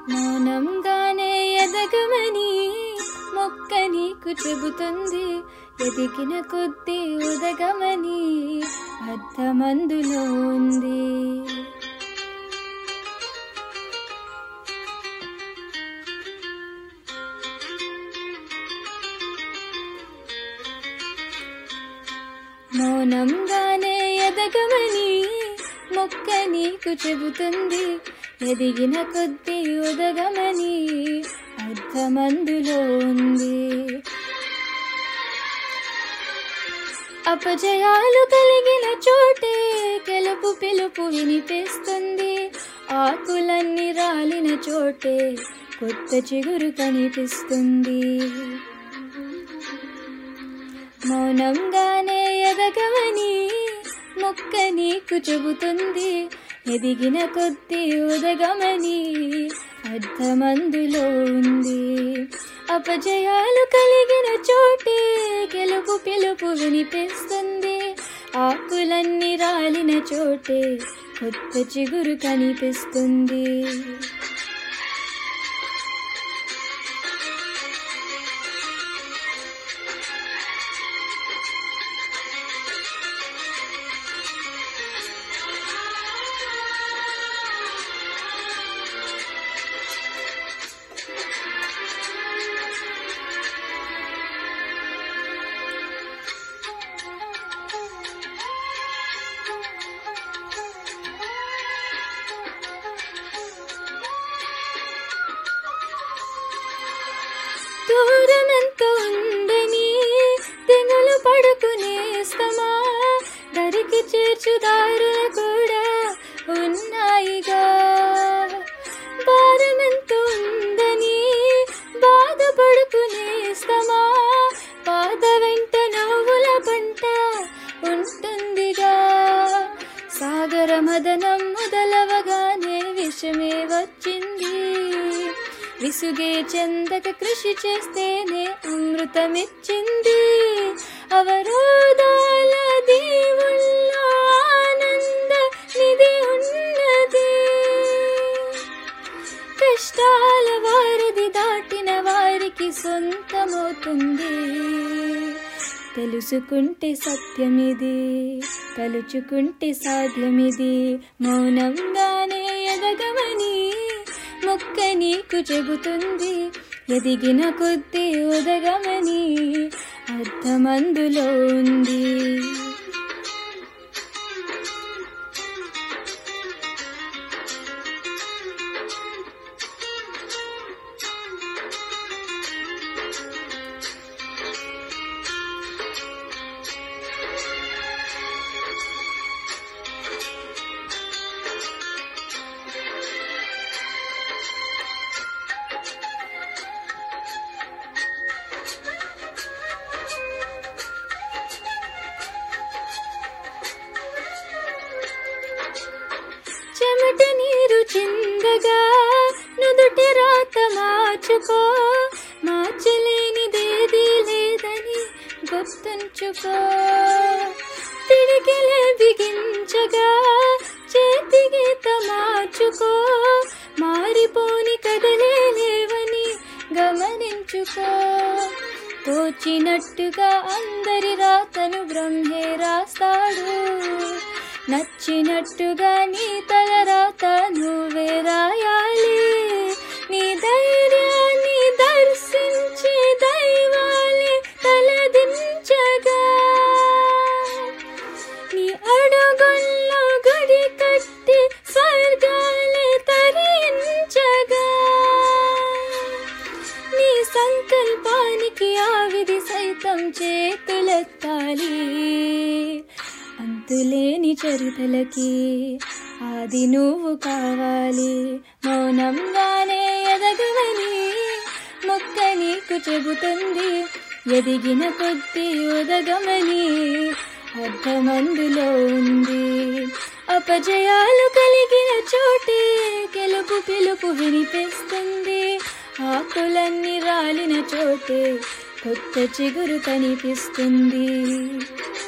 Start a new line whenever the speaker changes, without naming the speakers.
మౌనంగానే ఎదగమని మొక్క నీకు చెబుతుంది ఎదిగిన కొద్దీ ఉదగమని అర్థమందులో ఉంది మౌనంగానే ఎదగమని మొక్క నీకు చెబుతుంది ఎదిగిన కొద్దీ ఉదగమని అర్థమందులో ఉంది అపజయాలు కలిగిన చోటే గెలుపు పిలుపు వినిపిస్తుంది ఆకులన్నీ రాలిన చోటే కొత్త చిగురు కనిపిస్తుంది మౌనంగానే ఎదగవని మొక్క నీకు చెబుతుంది ఎదిగిన కొద్దీ ఉదగమని అర్థమందులో ఉంది అపజయాలు కలిగిన చోటే గెలుపు పిలుపు వినిపిస్తుంది ఆకులన్నీ రాలిన చోటే కొత్త చిగురు కనిపిస్తుంది దూరమెంతో ఉందని తెనులు పడుకునేస్తమా దరికి చేర్చుదారులు కూడా ఉన్నాయిగా భారమెంతో ఉందని బాధపడుకునేస్తమా బాధ వెంట నవ్వుల పంట ఉంటుందిగా సాగర మదనం మొదలవగానే విషమే వచ్చింది విసుగే చెందక కృషి చేస్తేనే అమృతమిచ్చింది అవరోధాల దేవుళ్ళ ఆనంద నిధి ఉన్నది కష్టాల వారధి దాటిన వారికి సొంతమవుతుంది తెలుసుకుంటే సత్యమిది తలుచుకుంటే సాధ్యమిది మౌనంగానే ఎదగమని మొక్క నీకు చెబుతుంది ఎదిగిన కొద్దీ ఉదగమని అర్థమందులో ఉంది చెమట నీరు చిందగా నుదుటి రాత మార్చుకో మార్చలేనిదేది లేదని గుర్తుంచుకో పిడికిలే బిగించగా చేతి గీత మార్చుకో మారిపోని కదలే లేవని గమనించుకో తోచినట్టుగా అందరి రాతను బ్రహ్మే రాస్తాడు నచ్చినట్టుగా నీ తల రాత నువ్వే రాయాలి నీ ధైర్యాన్ని దర్శించి దైవాలే తలదించగా నీ అడుగుల్లో గుడి కట్టి స్వర్గాలే తరించగా నీ సంకల్పానికి ఆ విధి సైతం చేతులెత్తాలి అంతులేని చరితలకి ఆది నువ్వు కావాలి మౌనంగానే ఎదగవని మొక్క నీకు చెబుతుంది ఎదిగిన కొద్దీ ఉదగమని అర్థమందులో ఉంది అపజయాలు కలిగిన చోటే గెలుపు పిలుపు వినిపిస్తుంది ఆకులన్నీ రాలిన చోటే కొత్త చిగురు కనిపిస్తుంది